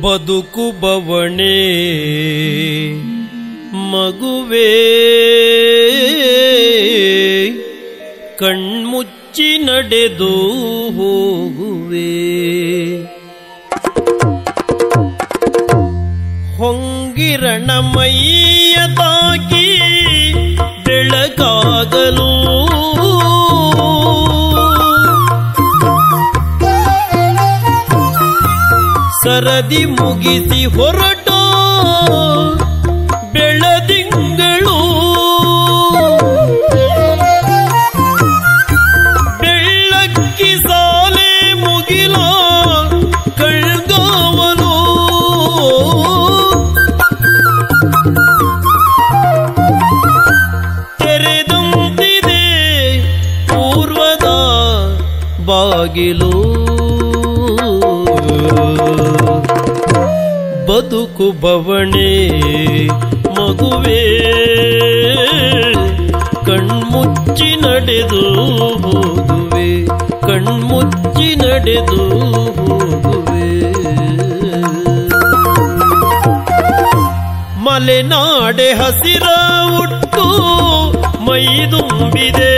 ಬದುಕು ಬವಣೆ ಮಗುವೇ ಕಣ್ಮುಚ್ಚಿ ನಡೆದು ಹೋಗುವೆ ಹೊಂಗಿರಣ ಮೈಯ ತಾಕಿ ಬೆಳಕಾಗಲು ಸರದಿ ಮುಗಿಸಿ ಹೊರಟೋ ಬೆಳದಿಂಗಳು ಬೆಳ್ಳಕ್ಕಿ ಸಾಲೆ ಮುಗಿಲ ಕಳ್ಗಾವಲು ತೆರೆದಂತಿದೆ ಪೂರ್ವದ ಬಾಗಿಲು ಬದುಕು ಬವಣೆ ಮಗುವೇ ಕಣ್ಮುಚ್ಚಿ ನಡೆದು ಹೋಗುವೆ ಕಣ್ಮುಚ್ಚಿ ನಡೆದು ಹೋಗುವೆ ಮಲೆನಾಡೆ ಹಸಿರ ಉಟ್ಟು ಮೈದುಂಬಿದೆ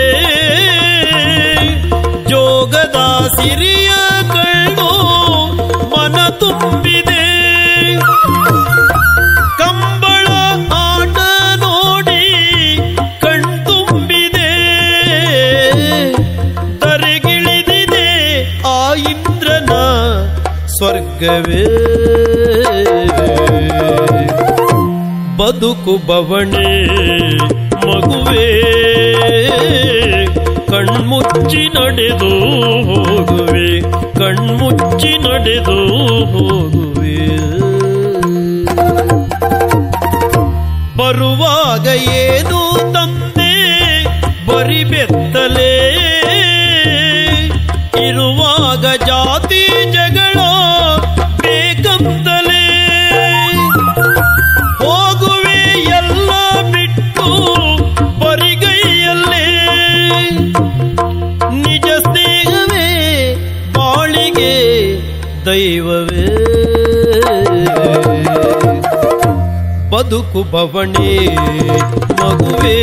ಜೋಗದ ಸಿರಿಯ ಕಣ್ಣು ಮನ ತುಂಬಿದೆ ಕಂಬಳ ಆಟ ನೋಡಿ ಕಣ್ತುಂಬಿದೆ ತರೆಗಿಳಿದಿದೆ ಆ ಇಂದ್ರನ ಸ್ವರ್ಗವೇ ಬದುಕು ಬವಣೆ ಮಗುವೇ ಕಣ್ಮುಚ್ಚಿ ನಡೆದು ಹೋಗುವೆ ಕಣ್ಮುಚ್ಚಿ ನಡೆದು ಹೋಗುವೆ ಬರುವಾಗ ಏನು ತಂದೆ ಬರಿ ಬೆತ್ತಲೆ ಇರುವಾಗ ಜಾತಿ ಜಗಳ ಬೇಕಂತಲೇ ಹೋಗುವೆ ಎಲ್ಲ ಬಿಟ್ಟು ಬರಿಗೈಯಲ್ಲೇ ನಿಜ ಸ್ನೇಹವೇ ಬಾಳಿಗೆ ದೈವವೇ ಬದುಕು ಬವಣೆ ಮಗುವೇ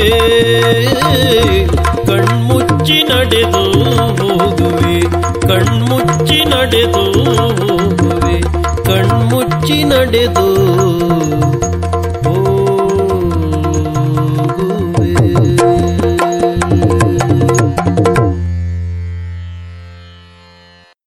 ಕಣ್ಮುಚ್ಚಿ ನಡೆದು ಹೋಗುವೆ ಕಣ್ಮುಚ್ಚಿ ನಡೆದು ಹೋಗುವೆ ಕಣ್ಮುಚ್ಚಿ ನಡೆದು